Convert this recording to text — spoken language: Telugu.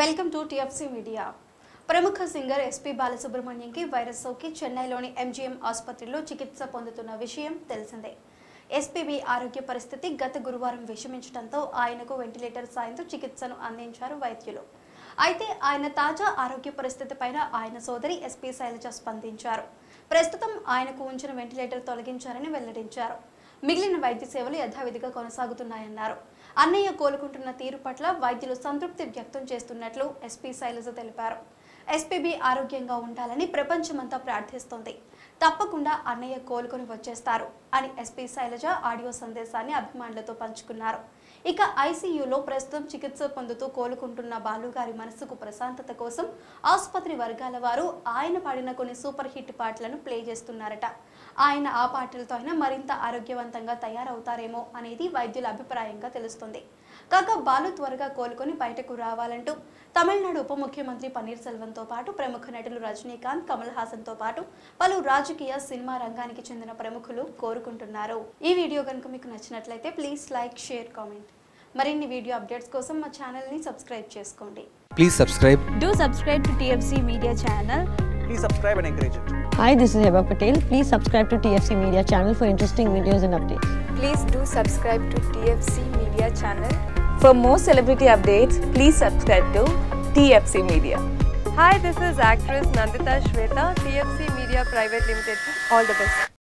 వెల్కమ్ టు టిఎఫ్సి మీడియా ప్రముఖ సింగర్ ఎస్పి బాలసుబ్రహ్మణ్యంకి వైరస్ సోకి చెన్నైలోని ఎంజీఎం ఆసుపత్రిలో చికిత్స పొందుతున్న విషయం తెలిసిందే ఎస్పీబీ ఆరోగ్య పరిస్థితి గత గురువారం విషమించడంతో ఆయనకు వెంటిలేటర్ సాయంతో చికిత్సను అందించారు వైద్యులు అయితే ఆయన తాజా ఆరోగ్య పరిస్థితి పైన ఆయన సోదరి ఎస్పీ శైలజ స్పందించారు ప్రస్తుతం ఆయనకు ఉంచిన వెంటిలేటర్ తొలగించారని వెల్లడించారు మిగిలిన వైద్య సేవలు యథావిధిగా కొనసాగుతున్నాయన్నారు అన్నయ్య కోలుకుంటున్న తీరు పట్ల వైద్యులు సంతృప్తి వ్యక్తం చేస్తున్నట్లు ఎస్పీ శైలజ తెలిపారు ఎస్పీబీ ఆరోగ్యంగా ఉండాలని ప్రపంచమంతా ప్రార్థిస్తోంది తప్పకుండా అన్నయ్య కోలుకొని వచ్చేస్తారు అని ఎస్పీ శైలజ ఆడియో సందేశాన్ని అభిమానులతో పంచుకున్నారు ఇక ఐసీయూలో ప్రస్తుతం చికిత్స పొందుతూ కోలుకుంటున్న బాలుగారి మనసుకు ప్రశాంతత కోసం ఆసుపత్రి వర్గాల వారు ఆయన పాడిన కొన్ని సూపర్ హిట్ పాటలను ప్లే చేస్తున్నారట ఆయన ఆ పాటలతో అయినా మరింత ఆరోగ్యవంతంగా తయారవుతారేమో అనేది వైద్యుల అభిప్రాయంగా తెలుస్తుంది కాగా బాలు త్వరగా కోలుకొని బయటకు రావాలంటూ తమిళనాడు ఉప ముఖ్యమంత్రి పన్నీర్ సెల్వంతో పాటు ప్రముఖ నటులు రజనీకాంత్ కమల్ హాసన్తో పాటు పలు రాజకీయ సినిమా రంగానికి చెందిన ప్రముఖులు కోరుకుంటున్నారు ఈ వీడియో కనుక మీకు నచ్చినట్లయితే ప్లీజ్ లైక్ షేర్ కామెంట్ మరిన్ని వీడియో అప్డేట్స్ కోసం మా ఛానల్ని సబ్స్క్రైబ్ చేసుకోండి Please subscribe. Do subscribe to TFC Media channel. Please subscribe and encourage it. Hi, this is Heba Patel. Please subscribe to TFC Media channel for interesting videos and updates. Please do subscribe to TFC Media channel. For more celebrity updates, please subscribe to TFC Media. Hi, this is actress Nandita Shweta, TFC Media Private Limited. All the best.